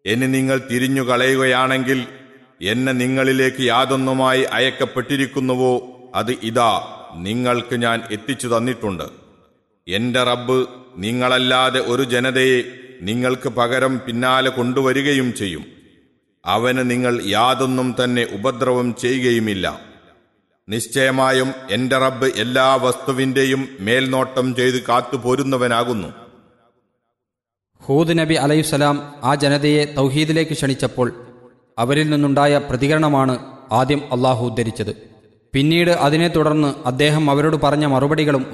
ഇനി നിങ്ങൾ തിരിഞ്ഞു കളയുകയാണെങ്കിൽ എന്നെ നിങ്ങളിലേക്ക് യാതൊന്നുമായി അയക്കപ്പെട്ടിരിക്കുന്നുവോ അത് ഇതാ നിങ്ങൾക്ക് ഞാൻ എത്തിച്ചു തന്നിട്ടുണ്ട് എന്റെ റബ്ബ് നിങ്ങളല്ലാതെ ഒരു ജനതയെ നിങ്ങൾക്ക് പകരം പിന്നാലെ കൊണ്ടുവരികയും ചെയ്യും അവന് നിങ്ങൾ യാതൊന്നും തന്നെ ഉപദ്രവം ചെയ്യുകയുമില്ല നിശ്ചയമായും എന്റെ റബ്ബ് എല്ലാ വസ്തുവിന്റെയും മേൽനോട്ടം ചെയ്ത് കാത്തുപോരുന്നവനാകുന്നു ഹൂദ് നബി അലൈഹിസ്സലാം ആ ജനതയെ തൗഹീദിലേക്ക് ക്ഷണിച്ചപ്പോൾ അവരിൽ നിന്നുണ്ടായ പ്രതികരണമാണ് ആദ്യം അള്ളാഹു ഉദ്ധരിച്ചത് പിന്നീട് അതിനെ തുടർന്ന് അദ്ദേഹം അവരോട് പറഞ്ഞ മറുപടികളും